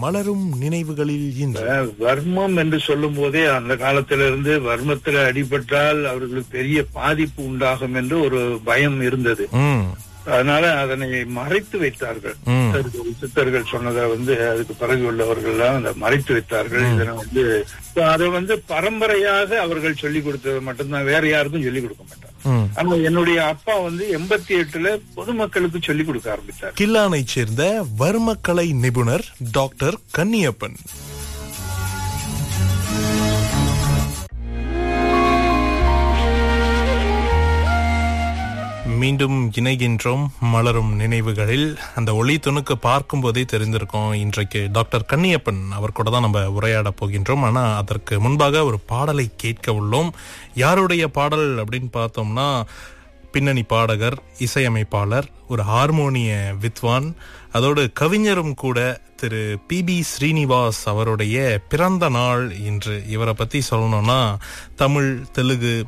மலரும் நினைவுகளில் இன்று அஹ், வர்மம் என்று சொல்லும் போதே அந்த காலத்திலிருந்து வர்மத்தில் அடிபட்டால் அவர்களுக்கு பெரிய பாதிப்பு உண்டாகும் என்று ஒரு பயம் இருந்தது ம் அதனால அதனை மறைத்து வைத்தார்கள் ம். சித்தர்கள் சித்தர்கள் சொன்னதை வந்து அதுக்கு பிறகு உள்ளவர்கள் எல்லாம் அதை மறைத்து வைத்தார்கள் இதனை வந்து அதை வந்து பரம்பரையாக அவர்கள் சொல்லிக் கொடுத்தது மட்டும்தான் வேற யாருக்கும் சொல்லிக் கொடுக்க மாட்டாங்க ம் ஆனா என்னுடைய அப்பா வந்து எண்பத்தி எட்டுல பொதுமக்களுக்கு சொல்லிக் கொடுக்க ஆரம்பித்தார் கில்லானைச் சேர்ந்த வர்மக்கலை நிபுணர் டாக்டர் கன்னியப்பன் மீண்டும் இணைகின்றோம் மலரும் நினைவுகளில் அந்த ஒளி துணுக்கு பார்க்கும்போதே தெரிந்திருக்கும் இன்றைக்கு டாக்டர் கன்னியப்பன் அவர் கூட தான் நம்ம உரையாட போகின்றோம் ஆனா அதற்கு முன்பாக ஒரு பாடலை கேட்க உள்ளோம் யாருடைய பாடல் அப்படின்னு பார்த்தோம்னா பின்னணி பாடகர் இசையமைப்பாளர் ஒரு ஹார்மோனிய வித்வான் அதோடு கவிஞரும் கூட திரு பி பி ஸ்ரீனிவாஸ் அவருடைய பிறந்த நாள் இன்று இவரை பத்தி சொல்லணும்னா தமிழ் தெலுங்கு